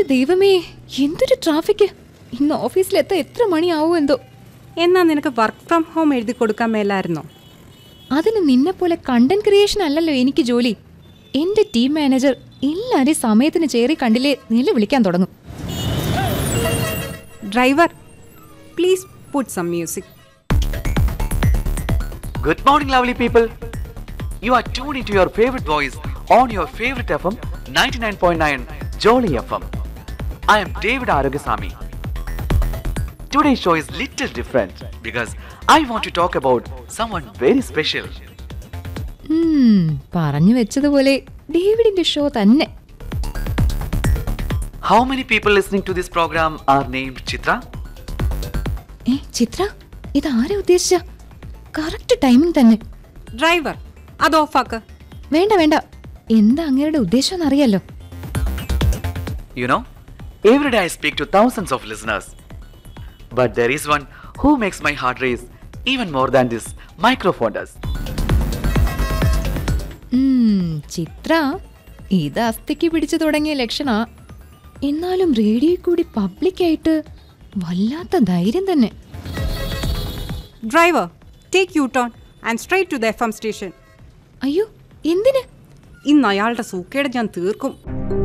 എന്റെ ദൈവമേ എന്തൊരു ട്രാഫിക് ഇന്ന് ഓഫീസിലെത്താൻ എത്ര മണിയാവും എന്തോ എന്നാ നിനക്ക് വർക്ക് ഫ്രം ഹോം എഴുതി കൊടുക്കാൻ മേലായിരുന്നോ അതിന് നിന്നെ പോലെ കണ്ടന്റ് ക്രിയേഷൻ അല്ലല്ലോ എനിക്ക് ജോലി എന്റെ ടീം മാനേജർ എല്ലാരെയും സമയത്തിന് ചേറി കണ്ടില്ലേ നില വിളിക്കാൻ തുടങ്ങും driver please put some music Good morning, lovely people. You are tuned into your favorite voice on your favorite FM 99.9 Jolly FM. I am David Aragasamy. Today's show is little different because I want to talk about someone very special. ഉം, പറഞ്ഞു വെച്ചതുപോലെ ഡേവിഡിന്റെ show തന്നെ How many people listening to this program are named Chitra? ഏ ചിത്ര ഇത് ആരെ ഉദ്ദേശിച്ച correct timing തന്നെ ഡ്രൈവർ അത് ഓഫാക്ക് വേണ്ട വേണ്ട എന്താ അങ്ങേരുടെ ഉദ്ദേശം എന്നറിയാലോ You know, every day I speak to thousands of listeners. But there is one who makes my heart race even more than this microphone does. ഉം, ചിത്ര ഇത് അസ്ഥിക്ക് പിടിച്ചു തുടങ്ങിയ ലക്ഷണ എന്നാലും റേഡിയോ കൂടി പബ്ലിക്കായിട്ട് വല്ലാത്ത ധൈര്യം തന്നെ driver take U turn and straight to the F M station അയ്യോ എന്തിന് ഇന്ന് അയാളുടെ സൂക്കേട് ഞാൻ തീർക്കും